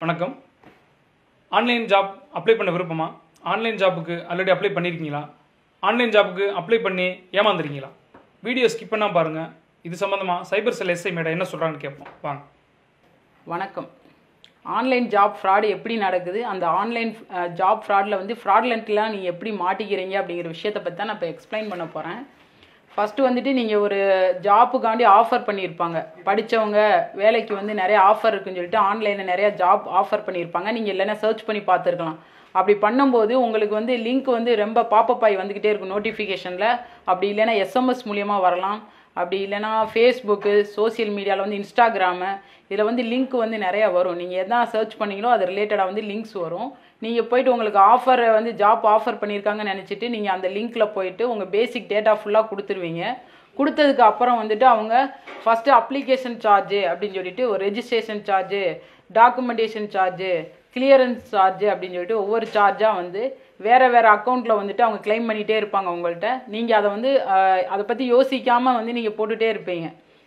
வணக்கம் online job apply பண்ண விருப்பமா ஆன்லைன் ஜாப்புக்கு ஆல்ரெடி அப்ளை பண்ணியிருக்கீங்களா ஆன்லைன் ஜாப்புக்கு அப்ளை பண்ணி ஏமாந்துருக்கீங்களா வீடியோ ஸ்கிப் பண்ணால் பாருங்கள் இது சம்மந்தமாக சைபர் செல் எஸ்ஐ மேடம் என்ன சொல்கிறாங்கன்னு கேட்போம் வாங்க வணக்கம் ஆன்லைன் ஜாப் ஃப்ராடு எப்படி நடக்குது அந்த ஆன்லைன் ஜாப் ஃப்ராடில் வந்து ஃப்ராட்லண்ட்லாம் நீங்கள் எப்படி மாட்டிக்கிறீங்க அப்படிங்கிற விஷயத்தை பற்றி தான் நான் இப்போ எக்ஸ்பிளைன் பண்ண போகிறேன் ஃபஸ்ட்டு வந்துட்டு நீங்கள் ஒரு ஜாப்புக்காண்டி ஆஃபர் பண்ணியிருப்பாங்க படித்தவங்க வேலைக்கு வந்து நிறைய ஆஃபர் இருக்குன்னு சொல்லிட்டு ஆன்லைனில் நிறைய ஜாப் ஆஃபர் பண்ணியிருப்பாங்க நீங்கள் இல்லைன்னா சர்ச் பண்ணி பார்த்துருக்கலாம் அப்படி பண்ணும்போது உங்களுக்கு வந்து லிங்க் வந்து ரொம்ப பாப்பப் ஆகி வந்துக்கிட்டே இருக்கும் நோட்டிஃபிகேஷனில் அப்படி இல்லைன்னா எஸ்எம்எஸ் மூலியமாக வரலாம் அப்படி இல்லைன்னா ஃபேஸ்புக்கு சோஷியல் மீடியாவில் வந்து இன்ஸ்டாகிராமு இதில் வந்து லிங்க் வந்து நிறையா வரும் நீங்கள் எதனா சர்ச் பண்ணீங்களோ அது ரிலேட்டடாக வந்து லிங்க்ஸ் வரும் நீங்கள் போயிட்டு உங்களுக்கு ஆஃபர் வந்து ஜாப் ஆஃபர் பண்ணியிருக்காங்கன்னு நினச்சிட்டு நீங்கள் அந்த லிங்க்கில் போயிட்டு உங்கள் பேசிக் டேட்டா ஃபுல்லாக கொடுத்துருவீங்க கொடுத்ததுக்கு அப்புறம் வந்துட்டு அவங்க ஃபஸ்ட்டு அப்ளிகேஷன் சார்ஜு அப்படின்னு சொல்லிட்டு ஒரு registration charge documentation charge clearance charge அப்படின்னு சொல்லிட்டு ஒவ்வொரு சார்ஜாக வந்து வேறு வேறு அக்கௌண்ட்டில் வந்துட்டு அவங்க கிளைம் பண்ணிகிட்டே இருப்பாங்க உங்கள்கிட்ட நீங்கள் அதை வந்து அஹ், அதை பற்றி யோசிக்காமல் வந்து நீங்கள் போட்டுகிட்டே இருப்பீங்க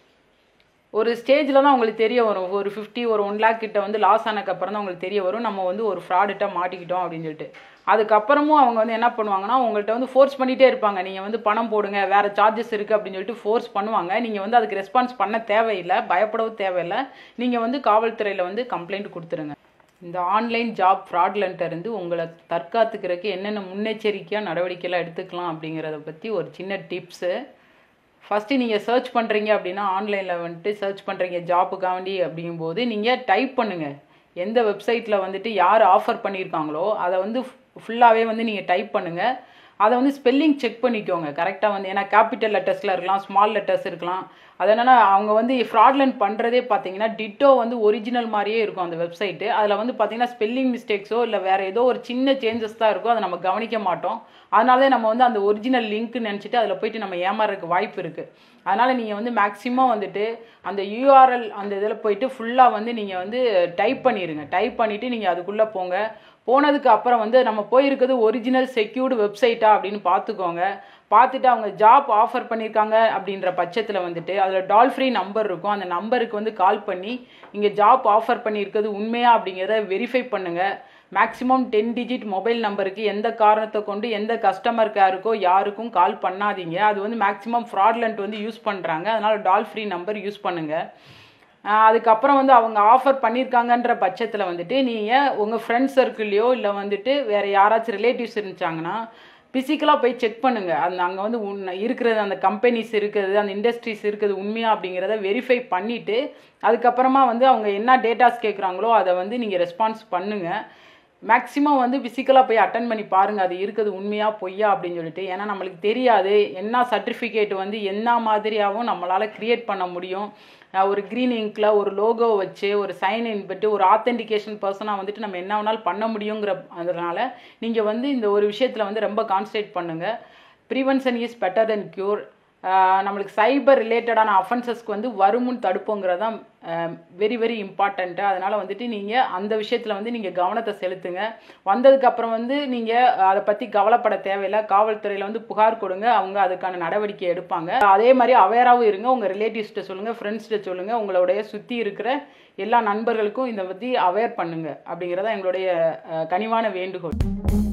ஒரு ஸ்டேஜில் தான் உங்களுக்கு தெரிய வரும் ஒரு ஃபிஃப்டி ஒரு ஒன் லேக் கிட்ட வந்து லாஸ் ஆனதுக்கப்புறம் தான் உங்களுக்கு தெரிய வரும் நம்ம வந்து ஒரு ஃப்ராடிட்ட மாட்டிக்கிட்டோம் அப்படின்னு சொல்லிட்டு அதுக்கப்புறமும் அவங்க வந்து என்ன பண்ணுவாங்கன்னா உங்கள்கிட்ட வந்து ஃபோர்ஸ் பண்ணிகிட்டே இருப்பாங்க நீங்கள் வந்து பணம் போடுங்க வேறு சார்ஜஸ் இருக்குது அப்படின்னு சொல்லிட்டு ஃபோர்ஸ் பண்ணுவாங்க நீங்கள் வந்து அதுக்கு ரெஸ்பான்ஸ் பண்ண தேவையில்லை பயப்படவும் தேவையில்லை நீங்கள் வந்து காவல்துறையில் வந்து கம்ப்ளைண்ட் கொடுத்துருங்க இந்த ஆன்லைன் ஜாப் ஃப்ராட்லண்ட்ட இருந்து உங்களை தற்காத்துக்கிறதுக்கு என்னென்ன முன்னெச்சரிக்கையாக நடவடிக்கைலாம் எடுத்துக்கலாம் அப்படிங்கிறத பற்றி ஒரு சின்ன டிப்ஸு ஃபஸ்ட்டு நீங்கள் சர்ச் பண்ணுறீங்க அப்படின்னா ஆன்லைனில் வந்துட்டு சர்ச் பண்ணுறீங்க ஜாப்புக்காண்டி அப்படிங்கும்போது நீங்கள் டைப் பண்ணுங்கள் எந்த வெப்சைட்டில் வந்துட்டு யார் ஆஃபர் பண்ணியிருக்காங்களோ அதை வந்து ஃபுல்லாகவே வந்து நீங்கள் டைப் பண்ணுங்கள் அதை வந்து ஸ்பெல்லிங் செக் பண்ணிக்கோங்க கரெக்டாக வந்து ஏன்னா கேபிட்டல் லெட்டர்ஸில் இருக்கலாம் ஸ்மால் லெட்டர்ஸ் இருக்கலாம் அது என்னன்னா அவங்க வந்து ஃப்ராட்லண்ட் பண்ணுறதே பார்த்தீங்கன்னா டிட்டோ வந்து ஒரிஜினல் மாதிரியே இருக்கும் அந்த வெப்சைட்டு அதில் வந்து பார்த்தீங்கன்னா ஸ்பெல்லிங் மிஸ்டேக்ஸோ இல்லை வேறு ஏதோ ஒரு சின்ன சேஞ்சஸ் தான் இருக்கும் அதை நம்ம கவனிக்க மாட்டோம் அதனாலே நம்ம வந்து அந்த ஒரிஜினல் லிங்க் நினச்சிட்டு அதில் போயிட்டு நம்ம ஏமாறதுக்கு வாய்ப்பு இருக்குது அதனால் நீங்கள் வந்து மேக்ஸிமம் வந்துட்டு அந்த யூஆர்எல் அந்த இதில் போயிட்டு ஃபுல்லாக வந்து நீங்கள் வந்து டைப் பண்ணிடுங்க டைப் பண்ணிவிட்டு நீங்கள் அதுக்குள்ளே போங்க போனதுக்கு அப்புறம் வந்து நம்ம போயிருக்கிறது ஒரிஜினல் செக்யூர்டு வெப்சைட்டா அப்படின்னு பார்த்துக்கோங்க பார்த்துட்டு அவங்க ஜாப் ஆஃபர் பண்ணியிருக்காங்க அப்படின்ற பட்சத்தில் வந்துட்டு அதில் டால் ஃப்ரீ நம்பர் இருக்கும் அந்த நம்பருக்கு வந்து கால் பண்ணி இங்கே ஜாப் ஆஃபர் பண்ணியிருக்கிறது உண்மையா அப்படிங்கிறத வெரிஃபை பண்ணுங்கள் மேக்ஸிமம் டென் டிஜிட் மொபைல் நம்பருக்கு எந்த காரணத்தை கொண்டு எந்த கஸ்டமர் கேருக்கோ யாருக்கும் கால் பண்ணாதீங்க அது வந்து மேக்ஸிமம் ஃப்ராட்லண்ட் வந்து யூஸ் பண்ணுறாங்க அதனால் டால் ஃப்ரீ நம்பர் யூஸ் பண்ணுங்கள் ஆஹ் அதுக்கப்புறம் வந்து அவங்க ஆஃபர் பண்ணியிருக்காங்கன்ற பட்சத்தில் வந்துட்டு நீங்கள் உங்கள் ஃப்ரெண்ட்ஸ் சர்க்கிள்லையோ இல்லை வந்துட்டு வேறு யாராச்சும் ரிலேட்டிவ்ஸ் இருந்துச்சாங்கன்னா ஃபிசிக்கலாக போய் செக் பண்ணுங்கள் அந்த அங்கே வந்து உண்மை இருக்கிறது அந்த கம்பெனிஸ் இருக்கிறது அந்த இண்டஸ்ட்ரீஸ் இருக்கிறது உண்மையா அப்படிங்கிறத வெரிஃபை பண்ணிவிட்டு அதுக்கப்புறமா வந்து அவங்க என்ன டேட்டாஸ் கேட்குறாங்களோ அதை வந்து நீங்கள் ரெஸ்பான்ஸ் பண்ணுங்கள் மேக்ஸிமம் வந்து ஃபிசிக்கலாக போய் அட்டன் பண்ணி பாருங்கள் அது இருக்குது உண்மையா பொய்யா அப்படின்னு சொல்லிட்டு ஏன்னா நம்மளுக்கு தெரியாது என்ன சர்டிஃபிகேட் வந்து என்ன மாதிரியாகவும் நம்மளால் க்ரியேட் பண்ண முடியும் அஹ் ஒரு க்ரீன் இங்க்கில் ஒரு லோகோ வச்சு ஒரு சைன் இன் பட்டு ஒரு ஆத்தென்டிகேஷன் பர்சனாக வந்துட்டு நம்ம என்ன வேணாலும் பண்ண முடியுங்கிற அதனால் நீங்கள் வந்து இந்த ஒரு விஷயத்தில் வந்து ரொம்ப கான்சன்ட்ரேட் பண்ணுங்கள் prevention is better then cure நம்மளுக்கு சைபர் ரிலேட்டடான அஃபென்சஸ்க்கு வந்து வருமுன் தடுப்புங்கிறது தான் வெரி வெரி இம்பார்ட்டண்ட்டு அதனால் வந்துட்டு நீங்கள் அந்த விஷயத்தில் வந்து நீங்கள் கவனத்தை செலுத்துங்க வந்ததுக்கப்புறம் வந்து நீங்கள் அதை பற்றி கவலைப்பட தேவையில்லை காவல்துறையில் வந்து புகார் கொடுங்க அவங்க அதுக்கான நடவடிக்கை எடுப்பாங்க அதே மாதிரி அவேராகவும் இருங்க உங்கள் ரிலேட்டிவ்ஸ்கிட்ட சொல்லுங்கள் ஃப்ரெண்ட்ஸ்கிட்ட சொல்லுங்கள் உங்களுடைய சுற்றி இருக்கிற எல்லா நண்பர்களுக்கும் இதை பற்றி அவேர் பண்ணுங்க அப்படிங்கிறதா எங்களுடைய அஹ், கனிவான வேண்டுகோள்